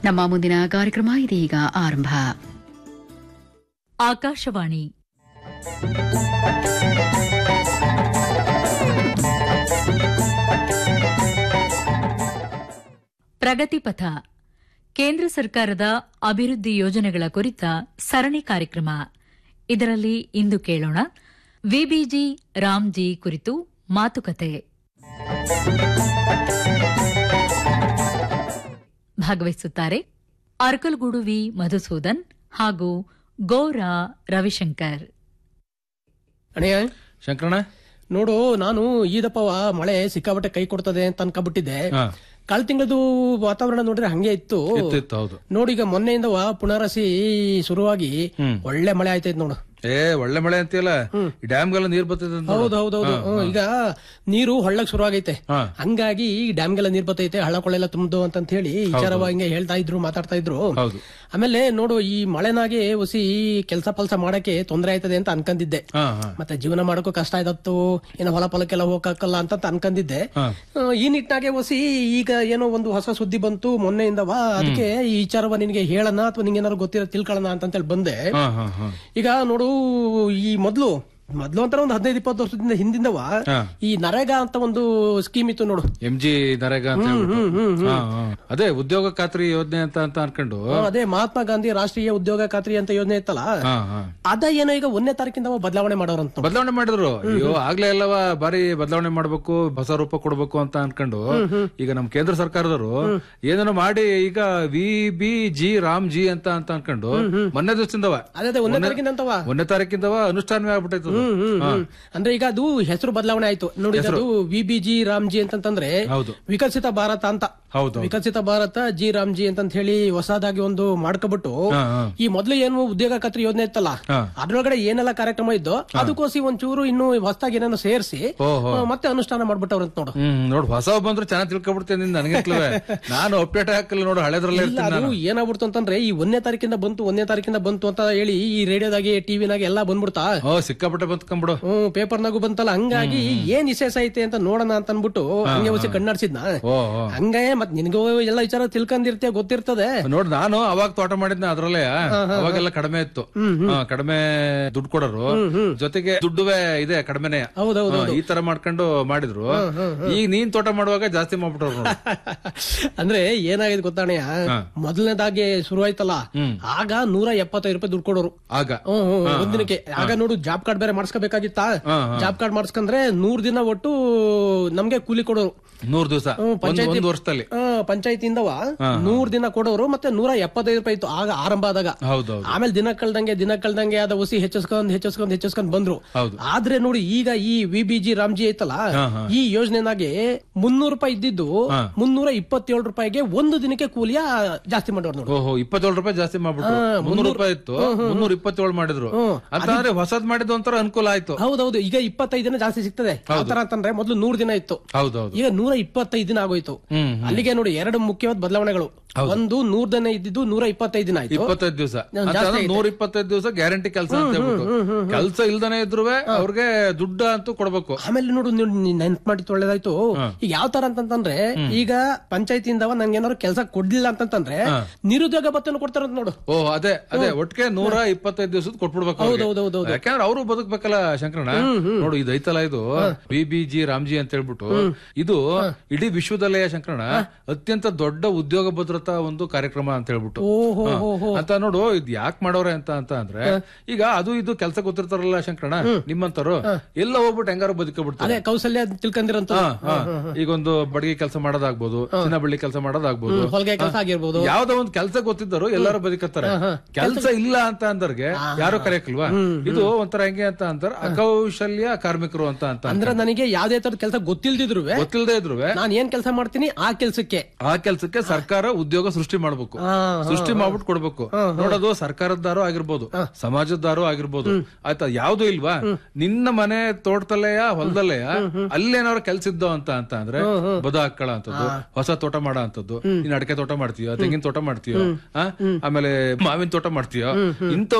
ನಮ್ಮ ಮುಂದಿನ ಕಾರ್ಯಕ್ರಮ ಇದೀಗ ಆರಂಭ ಆಕಾಶವಾಣಿ ಪ್ರಗತಿಪಥ ಕೇಂದ್ರ ಸರ್ಕಾರದ ಅಭಿವೃದ್ಧಿ ಯೋಜನೆಗಳ ಕುರಿತ ಸರಣಿ ಕಾರ್ಯಕ್ರಮ ಇದರಲ್ಲಿ ಇಂದು ಕೇಳೋಣ ವಿಬಿಜಿ ರಾಮ್ಜಿ ಕುರಿತು ಮಾತುಕತೆ ಭಾಗವಹಿಸುತ್ತಾರೆ ಅರ್ಕಲ್ಗೂಡು ವಿ ಮಧುಸೂದನ್ ಹಾಗೂ ಗೌರಾ ರವಿಶಂಕರ್ ಅಣ್ಣಯ್ಯ ಶಂಕರಣ್ಣ ನೋಡು ನಾನು ಈದಪ್ಪವ ಮಳೆ ಸಿಕ್ಕಾಪಟ್ಟೆ ಕೈ ಕೊಡ್ತದೆ ಅಂತ ಅನ್ಕೊಂಡ್ಬಿಟ್ಟಿದ್ದೆ ಹಾ. ಕಳ್ ತಿಂಗಳದು ವಾತಾವರಣ ನೋಡಿದ್ರೆ ಹಂಗೆ ಇತ್ತು ಇತ್ತು ಇತ್ತು ಹೌದು ನೋಡಿ ಈಗ ಮೊನ್ನೆಯಿಂದವ ಪುನರಸಿ ಶುರುವಾಗಿ ಒಳ್ಳೆ ಮಳೆ ಆಯ್ತೈತ್ ನೋಡು ಏ ಒಳ್ಳೆ ಮಳೆ ಅಂತೀಯಲ್ಲ ಈ ಡ್ಯಾಮ್ಗೆಲ್ಲ ನೀರ್ ಬರ್ತೈತೆ ಅಂತ ನೋಡು. ಹೌದು ಹೌದೌದು ಹ್ಮ್, ಈಗ ನೀರು ಹಳ್ಳಕ್ ಶುರುವಾಗೈತೆ ಹಾ. ಹಂಗಾಗಿ ಈ ಡ್ಯಾಮ್ಗೆಲ್ಲ ನೀರ್ ಬರ್ತೈತೆ ಹಳ್ಳ ಕೊಳ್ಳೆಲ್ಲ ತುಂಬದು ಅಂತ ಹೇಳಿ ವಿಚಾರವಾಗಿ ಹಿಂಗೆ ಹೇಳ್ತಾ ಇದ್ರು ಮಾತಾಡ್ತಾ ಇದ್ರು ಹೌದು ಆಮೇಲೆ ನೋಡು ಈ ಮಳೆನಾಗೆ ಹುಸಿ ಕೆಲಸ ಪಲ್ಸ ಮಾಡಕ್ಕೆ ತೊಂದರೆ ಆಯ್ತದೆ ಅಂತ ಅನ್ಕೊಂಡಿದ್ದೆ ಹಾ ಹಾ ಮತ್ತೆ ಜೀವನ ಮಾಡೋಕ್ಕೂ ಕಷ್ಟ ಆಯ್ತತ್ತು ಏನೋ ಹೊಲ ಫಲಕ್ಕೆಲ್ಲ ಹೋಗಕ್ಕಲ್ಲ ಅಂತ ಅನ್ಕೊಂಡಿದ್ದೆ ಹಾ. ಆ, ಈ ನಿಟ್ಟಿನಾಗೆ ಹೊಸಿ ಈಗ ಏನೋ ಒಂದು ಹೊಸ ಸುದ್ದಿ ಬಂತು ಮೊನ್ನೆಯಿಂದವ ಅದಕ್ಕೆ ಈ ವಿಚಾರವ ನಿನಗೆ ಹೇಳೋಣ ಅಥವಾ ನಿಂಗೆ ಏನಾದ್ರು ಗೊತ್ತಿರೋ ತಿಳ್ಕೊಳ್ಳೋಣ ಅಂತ ಹೇಳಿ ಬಂದೆ ಹಾ ಹಾ ಹಾ ಈಗ ನೋಡು ಈ ಮೊದ್ಲು ಮೊದ್ಲು ಅಂತಾನೆ ಒಂದು ಹದಿನೈದು ಇಪ್ಪತ್ತು ವರ್ಷದಿಂದ ಹಿಂದಿಂದವ ಹಾ. ಈ ನರೇಗಾ ಅಂತ ಒಂದು ಸ್ಕೀಮ್ ಇತ್ತು ನೋಡು ಎಂ ಜಿ ನರೇಗಾ ಅಂತ ಹೇಳ್ಬಿಟ್ಟು ಹಾ, ಹಾ. ಅದೇ ಉದ್ಯೋಗ ಖಾತ್ರಿ ಯೋಜನೆ ಅಂತ ಅಂತ ಅನ್ಕೊಂಡು ಆ, ಅದೇ ಮಹಾತ್ಮ ಗಾಂಧಿ ರಾಷ್ಟ್ರೀಯ ಉದ್ಯೋಗ ಖಾತ್ರಿ ಅಂತ ಯೋಜನೆ ಇತ್ತಲ್ಲ ಹಾ ಹಾ ಅದ ಏನೋ ಈಗ ಒಂದನೇ ತಾರೀಕಿಂದ ಬದಲಾವಣೆ ಮಾಡೋರಂತ ಬದಲಾವಣೆ ಮಾಡಿದ್ರು ಅಯ್ಯೋ ಆಗ್ಲೇ ಎಲ್ಲವ ಬಾರಿ ಬದಲಾವಣೆ ಮಾಡ್ಬೇಕು ಹೊಸ ರೂಪ ಕೊಡ್ಬೇಕು ಅಂತ ಅನ್ಕೊಂಡು ಈಗ ನಮ್ ಕೇಂದ್ರ ಸರ್ಕಾರದವರು ಏನೇನೋ ಮಾಡಿ ಈಗ V B G Ram G ಅಂತ ಅಂತ ಅನ್ಕೊಂಡು ಮೊನ್ನೆ ದಿವಸದಿಂದವ ಅದೇ ಅದೇ ಒಂದನೇ ತಾರೀಕಿಂದ ಅಂತವ ಒಂದನೇ ತಾರೀಕಿಂದವ ಅನುಷ್ಠಾನವೇ ಆಗ್ಬಿಟ್ಟೈತೆ ಅದು. ಹ್ಮ್, ಹ್ಮ್, ಹಾ. ಹ್ಮ್. ಅಂದ್ರೆ ಈಗ ಅದು ಹೆಸರು ಬದಲಾವಣೆ ಆಯ್ತು ನೋಡಿ ಈಗ ಅದು ವಿ ಬಿ ಜಿ ರಾಮ್ಜಿ ಅಂತಂದ್ರೆ ಹೌದು ವಿಕಸಿತ ಭಾರತ ಅಂತ ಹೌದು ವಿಕಸಿತ ಭಾರತ ಜಿ ರಾಮ್ಜಿ ಅಂತ ಹೇಳಿ ಹೊಸದಾಗಿ ಒಂದು ಮಾಡ್ಕೊಬಿಟ್ಟು ಹಾ, ಹಾ. ಈ ಮೊದ್ಲು ಏನು ಉದ್ಯೋಗ ಖಾತ್ರಿ ಯೋಜನೆ ಇತ್ತಲ್ಲ ಹಾ. ಅದ್ರೊಳಗಡೆ ಏನೆಲ್ಲ ಕಾರ್ಯಕ್ರಮ ಇದ್ದೋ ಅದಕ್ಕೋಸಿ ಒಂಚೂರು ಇನ್ನು ಹೊಸದಾಗಿ ಏನೇನೋ ಸೇರಿಸಿ ಓಹೋ. ಮತ್ತೆ ಅನುಷ್ಠಾನ ಮಾಡ್ಬಿಟ್ಟವ್ರಂತ ನೋಡು ಹ್ಮ್ ನೋಡು ಹೊಸ ಬಂದ್ರು ಚೆನ್ನಾಗಿ ತಿಳ್ಕೊಬಿಡ್ತೇನೆ ನನಗಿಂತಲೇ ನಾನು ಅಪ್ಡೇಟ್ ಹಾಕಲ್ಲ ನೋಡು ಹಳೆದ್ರಲ್ಲೇ ಇಲ್ಲ ಇರ್ತೀನಿ ಅದು ನಾನು ಏನಾಗ್ಬಿಡ್ತು ಅಂತಂದ್ರೆ ಈ ಒಂದನೇ ತಾರೀಕಿಂದ ಬಂತು ಒಂದನೇ ತಾರೀಕಿಂದ ಬಂತು ಅಂತ ಹೇಳಿ ಈ ರೇಡಿಯೋದಾಗೆ ಟಿವಿನಾಗೆ ಎಲ್ಲ ಬಂದ್ಬಿಡ್ತಾ ಓ ಸಿಕ್ಕಾಪಟ್ಟೆ ಬಂದ್ಕೊಂಬಿಡು ಹ್ಮ್ ಪೇಪರ್ನಾಗೂ ಬಂತಲ್ಲ ಹಂಗಾಗಿ ಏನ್ ವಿಶೇಷ ಐತೆ ಅಂತ ನೋಡೋಣ ಅಂತ ಅನ್ಬಿಟ್ಟು ಹಂಗೆ ಹೊಸಿ ಕಣ್ಣಾಡ್ಸಿದ್ನ ಓ ಓ. ಹಂಗೆ ಮತ್ ನಿನ್ಗೂ ಎಲ್ಲ ವಿಚಾರ ತಿಳ್ಕೊಂಡಿರ್ತೀಯ ಗೊತ್ತಿರ್ತದೆ ನೋಡ್ ನಾನು ಅವಾಗ ತೋಟ ಮಾಡಿದ್ನ ಅದ್ರಲ್ಲೇ ಅವಾಗೆಲ್ಲ ಕಡಿಮೆ ಇತ್ತು ಹಾ, ಕಡಿಮೆ ದುಡ್ಡು ಕೊಡೋರು ಜೊತೆಗೆ ದುಡ್ಡುವೆ ಇದೆ ಕಡಿಮೆನೆ ಹೌದೌದು ಈ ತರ ಮಾಡ್ಕೊಂಡು ಮಾಡಿದ್ರು ಈಗ ನೀನ್ ತೋಟ ಮಾಡುವಾಗ ಜಾಸ್ತಿ ಮಾಡ್ಬಿಟ್ರು ನೋಡು. ಅಂದ್ರೆ ಏನಾಗಿದೆ ಗೊತ್ತಾಣಯ್ಯ ಮೊದಲನೇದಾಗಿ ಶುರು ಆಯ್ತಲ್ಲ ಆಗ ನೂರ ಎಪ್ಪತ್ತೈದು ರೂಪಾಯಿ ದುಡ್ಡು ಕೊಡೋರು ಆಗ ಹ್ಮ್, ಹ್ಮ್, ಒಂದಿನಕ್ಕೆ ಆಗ ನೋಡು ಜಾಬ್ ಕಾರ್ಡ್ ಬೇರೆ ಮಾಡಿಸ್ಕೋಬೇಕಾಗಿತ್ತ ಜಾಬ್ ಕಾರ್ಡ್ ಮಾಡಿಸ್ಕೊಂಡ್ರೆ ನೂರ್ ದಿನ ಒಟ್ಟು ನಮ್ಗೆ ಕೂಲಿ ಕೊಡೋರು ನೂರ್ ದಿವಸ ಹ್ಮ್, ಪಂಚಾಯ್ತಿ- ಒಂದು ವರ್ಷದಲ್ಲಿ ಆ, ಪಂಚಾಯ್ತಿಯಿಂದವ ನೂರ್ ದಿನ ಕೊಡೋರು ಮತ್ತೆ ನೂರ ಎಪ್ಪತ್ತೈದು ರೂಪಾಯಿ ಇತ್ತು ಆಗ ಆರಂಭ ಆದಾಗ ಹೌದೌದು ಆಮೇಲೆ ದಿನ ಕಳ್ದಂಗೆ ದಿನ ಕಳ್ದಂಗೆ ಅದ ಹುಸಿ ಹೆಚ್ಚಿಸ್ಕೊಂಡ್ ಹೆಚ್ಚಿಸ್ಕೊಂಡ್ ಹೆಚ್ಚಿಸ್ಕೊಂಡ್ ಬಂದ್ರು ಹೌದು ಆದ್ರೆ ನೋಡಿ ಈಗ ಈ ವಿ ಬಿ ಜಿ ರಾಮ್ಜಿ ಐತಲ್ಲ ಈ ಯೋಜನೆನಾಗೆ ಮುನ್ನೂರು ರೂಪಾಯಿ ಇದ್ದಿದ್ದು ಮುನ್ನೂರ ಇಪ್ಪತ್ತೇಳು ರೂಪಾಯಿಗೆ ಒಂದು ದಿನಕ್ಕೆ ಕೂಲಿಯ ಜಾಸ್ತಿ ಮಾಡೋರು ನೋಡಿ ಓಹೋ ಇಪ್ಪತ್ತೇಳು ರೂಪಾಯಿ ಜಾಸ್ತಿ ಮಾಡ್ಬಿಟ್ರು ಮುನ್ನೂರು ರೂಪಾಯಿ ಇತ್ತು ಮುನ್ನೂರ ಇಪ್ಪತ್ತೇಳು ಮಾಡಿದ್ರು ಅಂತಂದ್ರೆ ಹೊಸದ್ ಮಾಡಿದ್ದು ಒಂಥರ ಅನುಕೂಲ ಆಯ್ತು ಹೌದೌದು ಈಗ ಇಪ್ಪತ್ತೈದು ದಿನ ಜಾಸ್ತಿ ಸಿಗ್ತದೆ ಯಾವ ತರ ಅಂತಂದ್ರೆ ಮೊದಲು ನೂರ್ ದಿನ ಇತ್ತು ಹೌದೌದು ಈಗ ನೂರ ಇಪ್ಪತ್ತೈದು ದಿನ ಆಗೋಯ್ತು ಹ್ಮ್ ಅಲ್ಲಿಗೆ ನೋಡಿ ಎರಡು ಮುಖ್ಯವಾದ ಬದಲಾವಣೆಗಳು ಒಂದು ನೂರ್ ದಿನ ಇದ್ದಿದ್ದು ನೂರ ಇಪ್ಪತ್ತೈದು ದಿನ ಆಯ್ತು ಇಪ್ಪತ್ತೈದು ದಿವಸ ನೂರ ಇಪ್ಪತ್ತೈದು ದಿವಸ ಗ್ಯಾರಂಟಿ ಕೆಲಸ ಅಂತ ಹೇಳ್ಬಿಟ್ಟು ಕೆಲಸ ಇಲ್ದನೆ ಇದ್ರು ಅವ್ರಿಗೆ ದುಡ್ಡು ಅಂತೂ ಕೊಡ್ಬೇಕು ಆಮೇಲೆ ನೋಡು ನೆನ್ಪ್ ಮಾಡಿತ್ತು ಒಳ್ಳೇದಾಯ್ತು ಈಗ ಯಾವ ತರ ಅಂತಂದ್ರೆ ಈಗ ಪಂಚಾಯತಿಯಿಂದವ ನಂಗೆ ಏನಾದ್ರು ಕೆಲಸ ಕೊಡ್ಲಿಲ್ಲ ಅಂತಂದ್ರೆ ನಿರುದ್ಯೋಗ ಭತ್ತನ್ನು ಕೊಡ್ತಾರಂತ ನೋಡು ಓ ಅದೇ ಅದೇ ಒಟ್ಟಿಗೆ ನೂರ ಇಪ್ಪತ್ತೈದು ದಿವಸದ ಕೊಟ್ಬಿಡ್ಬೇಕು ಅವ್ರಿಗೆ. ಹೌದೌದೌದು. ಯಾಕಂದ್ರೆ ಅವರು ಬದುಕ್ಬೇಕಲ್ಲ ಶಂಕರಣ್ಣ ನೋಡು ಇದು ಐತಲ್ಲ ಇದು ಬಿ ಬಿ ಜಿ ರಾಮ್ಜಿ ಅಂತ ಹೇಳ್ಬಿಟ್ಟು ಇದು ಇಡೀ ವಿಶ್ವದಲ್ಲೇ ಶಂಕರಣ್ಣ ಅತ್ಯಂತ ದೊಡ್ಡ ಉದ್ಯೋಗ ಭದ್ರತಾ ಒಂದು ಕಾರ್ಯಕ್ರಮ ಅಂತ ಹೇಳ್ಬಿಟ್ಟು ಓಹೋ ಹಾ. ಹೋ ಹೋ ಅಂತ ನೋಡು ಇದ್ ಯಾಕೆ ಮಾಡೋರೆ ಅಂತ ಅಂತ ಅಂದ್ರೆ ಈಗ ಅದು ಇದು ಕೆಲಸ ಗೊತ್ತಿರ್ತಾರಲ್ಲ ಶಂಕರಣ್ಣ ನಿಮ್ಮಂತರು ಎಲ್ಲ ಹೋಗ್ಬಿಟ್ಟು ಹೆಂಗಾರು ಬದುಕಬಿಡ್ತಾರೆ ಅದೇ ಕೌಶಲ್ಯ ತಿಳ್ಕೊಂಡಿರಂತ ಈಗ ಒಂದು ಬಡಗಿ ಕೆಲಸ ಮಾಡೋದಾಗ್ಬೋದು ಚಿನ್ನ ಬಳ್ಳಿ ಕೆಲಸ ಮಾಡೋದಾಗ್ಬೋದು ಹೊಲಿಗೆ ಕೆಲಸ ಆಗಿರ್ಬೋದು ಯಾವ್ದೋ ಒಂದು ಕೆಲಸ ಗೊತ್ತಿದ್ದರು ಎಲ್ಲರೂ ಬದುಕತ್ತಾರೆ ಕೆಲಸ ಇಲ್ಲ ಅಂತ ಅಂದರ್ಗೆ ಯಾರು ಕರೆಯಕಲ್ವಾ ಇದು ಒಂಥರ ಹೆಂಗೆ ಅಂತ ಅಂತಾರ ಅಕೌಶಲ್ಯ ಕಾರ್ಮಿಕರು ಅಂತ ಅಂತ ಅಂದ್ರೆ ನನಗೆ ಯಾವ್ದೇ ತರದ ಕೆಲಸ ಗೊತ್ತಿಲ್ದಿದ್ರು ಗೊತ್ತಿಲ್ಲದೆ ಇದ್ರು ನಾನ್ ಏನ್ ಕೆಲಸ ಮಾಡ್ತೀನಿ ಆ ಕೆಲ್ಸಕ್ಕೆ ಆ ಕೆಲ್ಸಕ್ಕೆ ಸರ್ಕಾರ ಉದ್ಯೋಗ ಸೃಷ್ಟಿ ಮಾಡ್ಬೇಕು ಹಾ, ಸೃಷ್ಟಿ ಮಾಡ್ಬಿಟ್ಟು ಕೊಡ್ಬೇಕು ನೋಡೋದು ಸರ್ಕಾರದ್ದಾರು ಆಗಿರ್ಬೋದು ಸಮಾಜದ್ದಾರು ಆಗಿರ್ಬೋದು ಆಯ್ತಾ ಯಾವ್ದು ಇಲ್ವಾ ನಿನ್ನ ಮನೆ ತೋಟದಲ್ಲೆಯ ಹೊಲದಲ್ಲೆಯ ಅಲ್ಲೇನಾದ್ರು ಕೆಲ್ಸ ಇದ್ದೋ ಅಂತ ಅಂತ ಅಂದ್ರೆ ಬದ ಹಾಕಳ ಅಂತದ್ದು ಹೊಸ ತೋಟ ಮಾಡೋ ಅಂತದ್ದು ನೀನ್ ಅಡಕೆ ತೋಟ ಮಾಡ್ತೀಯೋ ತೆಂಗಿನ ತೋಟ ಮಾಡ್ತೀಯೋ ಆ? ಆಮೇಲೆ ಮಾವಿನ ತೋಟ ಮಾಡ್ತೀಯೋ ಇಂತ